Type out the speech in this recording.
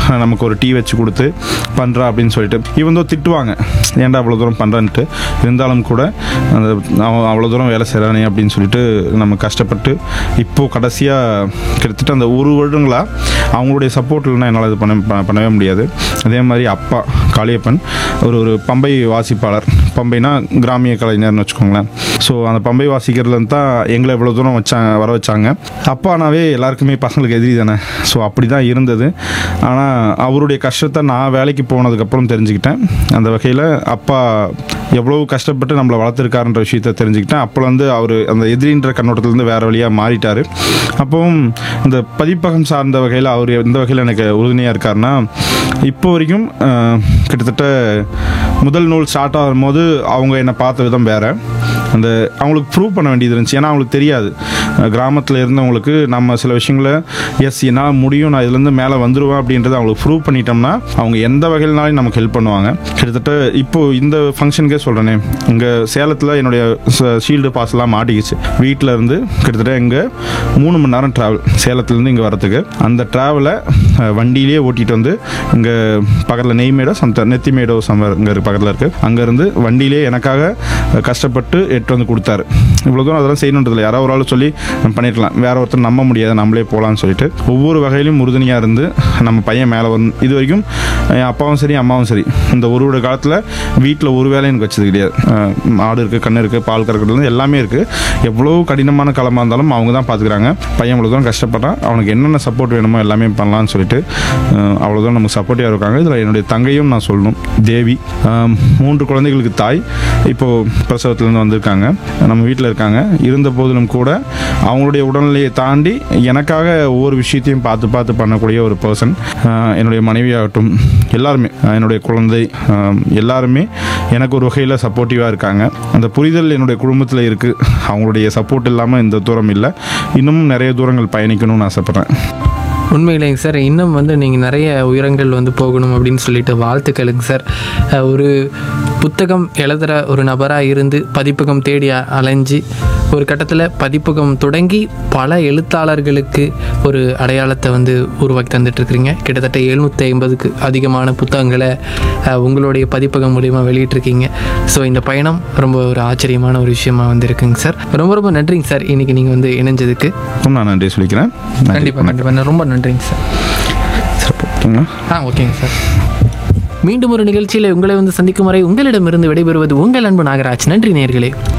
நமக்கு ஒரு டீ வச்சு கொடுத்து பண்ணுறா அப்படின்னு சொல்லிட்டு இவன் தான் திட்டுவாங்க ஏன்டா அவ்வளோ தூரம் பண்ணுறன்ட்டு இருந்தாலும் கூட அந்த அவன் அவ்வளோ தூரம் வேலை செய்கிறானே அப்படின்னு சொல்லிட்டு நம்ம கஷ்டப்பட்டு இப்போது கடைசியாக கிட்டத்தட்ட அந்த ஒரு வருடங்களா அவங்களுடைய சப்போர்ட் இல்லைன்னா என்னால் இது பண்ண ப- பண்ணவே முடியாது அதே மாதிரி அப்பா காளியப்பன் ஒரு ஒரு பம்பை வாசிப்பாளர் பம்பைனா கிராமிய கலைஞர்னு வச்சுக்கோங்களேன் ஸோ அந்த பம்பை வாசிக்கிறதுலேருந்து தான் எங்களை இவ்வளோ தூரம் வச்சாங்க வர வச்சாங்க அப்பானாவே எல்லாருக்குமே பசங்களுக்கு எதிரி தானே ஸோ அப்படி தான் இருந்தது ஆனால் அவருடைய கஷ்டத்தை நான் வேலைக்கு போனதுக்கப்புறம் தெரிஞ்சுக்கிட்டேன் அந்த வகையில் அப்பா எவ்வளோ கஷ்டப்பட்டு நம்மளை வளர்த்துருக்காருன்ற விஷயத்த தெரிஞ்சுக்கிட்டேன் அப்போலேருந்து அவர் அந்த எதிரின்ற கண்ணோட்டத்துலேருந்து வேறு வழியாக மாறிட்டார் அப்பவும் இந்த பதிப்பகம் சார்ந்த வகையில் அவர் எந்த வகையில் எனக்கு உறுதுணையாக இருக்காருன்னா இப்போ வரைக்கும் அஹ், கிட்டத்தட்ட முதல் நூல் ஸ்டார்ட் ஆகும்போது அவங்க என்னை பார்த்த விதம் வேறு அந்த அவங்களுக்கு ப்ரூவ் பண்ண வேண்டியது இருந்துச்சு ஏன்னா அவங்களுக்கு தெரியாது கிராமத்தில் இருந்தவங்களுக்கு நம்ம சில விஷயங்களை எஸ் என்னால் முடியும் நான் இதுலேருந்து மேலே வந்துடுவேன் அப்படின்றத அவங்களுக்கு ப்ரூவ் பண்ணிட்டோம்னா அவங்க எந்த வகையினாலும் நமக்கு ஹெல்ப் பண்ணுவாங்க கிட்டத்தட்ட இப்போ இந்த ஃபங்க்ஷனுக்கே சொல்கிறேனே இங்கே சேலத்தில் என்னுடைய ஷீல்டு பாஸ்லாம் மாட்டிக்கிச்சு வீட்டில் இருந்து கிட்டத்தட்ட இங்கே மூணு மணி நேரம் ட்ராவல் சேலத்துலேருந்து இங்கே வரத்துக்கு அந்த ட்ராவலை வண்டியிலேயே ஓட்டிகிட்டு வந்து இங்கே பக்கத்தில் நெய்மேடோ சம்த நெத்திமேடோ சம்மர் இங்கே பக்கத்தில் இருக்குது அங்கேருந்து வண்டியிலே எனக்காக அஹ், கஷ்டப்பட்டு எட்டு வந்து கொடுத்தாரு இவ்வளோ தூரம் அதெல்லாம் செய்யணுன்றதில்ல யாரோ ஒரு ஆள் சொல்லி நம்ம பண்ணிருக்கலாம் வேற ஒருத்தர் நம்ப முடியாது நம்மளே போகலான்னு சொல்லிட்டு ஒவ்வொரு வகையிலும் உறுதுணையாக இருந்து நம்ம பையன் மேலே வந்து இது வரைக்கும் என் அப்பாவும் சரி அம்மாவும் சரி இந்த ஒரு ஒரு காலத்தில் வீட்டில் ஒரு வேலை எனக்கு வச்சது கிடையாது அஹ், ஆடு இருக்குது கண்ணு இருக்குது பால் கறக்கிறதுலேருந்து எல்லாமே இருக்குது எவ்வளோ கடினமான காலமாக இருந்தாலும் அவங்க தான் பார்த்துக்கிறாங்க பையன் இவ்வளோ தூரம் கஷ்டப்படுறான் அவனுக்கு என்னென்ன சப்போர்ட் வேணுமோ எல்லாமே பண்ணலாம்னு சொல்லிட்டு அஹ், அவ்வளோ தூரம் நமக்கு சப்போர்ட்டிவாக இருக்காங்க இதில் என்னுடைய தங்கையும் நான் சொல்லணும் தேவி அஹ், மூன்று குழந்தைகளுக்கு தாய் இப்போது பிரசவத்துலேருந்து வந்திருக்காங்க நம்ம வீட்டில் இருக்காங்க இருந்த போதிலும் கூட அவங்களுடைய உடல்நிலையை தாண்டி எனக்காக ஒவ்வொரு விஷயத்தையும் பார்த்து பார்த்து பண்ணக்கூடிய ஒரு பர்சன் என்னுடைய மனைவியாகட்டும் எல்லாருமே அஹ், என்னுடைய குழந்தை அஹ், எல்லாருமே எனக்கு ஒரு வகையில் சப்போர்ட்டிவாக இருக்காங்க அந்த புரிதல் என்னுடைய குடும்பத்தில் இருக்குது அவங்களுடைய சப்போர்ட் இல்லாமல் இந்த தூரம் இல்லை இன்னமும் நிறைய தூரங்கள் பயணிக்கணும்னு ஆசைப்பட்றேன் உண்மையிலேங்க சார் இன்னும் வந்து நீங்கள் நிறைய உயரங்கள் வந்து போகணும் அப்படின்னு சொல்லிட்டு வாழ்த்துக்களுங்க சார் அஹ் ஒரு புத்தகம் எழுதுகிற ஒரு நபராக இருந்து பதிப்பகம் தேடி அ- அலைஞ்சு ஒரு கட்டத்தில் பதிப்பகம் தொடங்கி பல எழுத்தாளர்களுக்கு ஒரு அடையாளத்தை வந்து உருவாக்கி தந்துட்டுருக்கிறீங்க கிட்டத்தட்ட எழுநூற்றி ஐம்பதுக்கு அதிகமான புத்தகங்களை அஹ், உங்களுடைய பதிப்பகம் மூலிமா வெளியிட்டிருக்கீங்க ஸோ இந்த பயணம் ரொம்ப ஒரு ஆச்சரியமான ஒரு விஷயமா வந்து இருக்குங்க சார் ரொம்ப ரொம்ப நன்றிங்க சார் இன்னைக்கு நீங்கள் வந்து இணைஞ்சதுக்கு நான் நன்றி சொல்லிக்கிறேன் நன்றி. கண்டிப்பாக கண்டிப்பாக ரொம்ப நன்றிங்க சார் சிறப்பு. ஓகேங்களா? ஆ ஓகேங்க சார் மீண்டும் ஒரு நிகழ்ச்சியில் உங்களை வந்து சந்திக்கும் வரை உங்களிடமிருந்து விடைபெறுவது உங்கள் அன்பு நாகராஜ் நன்றி நேயர்களே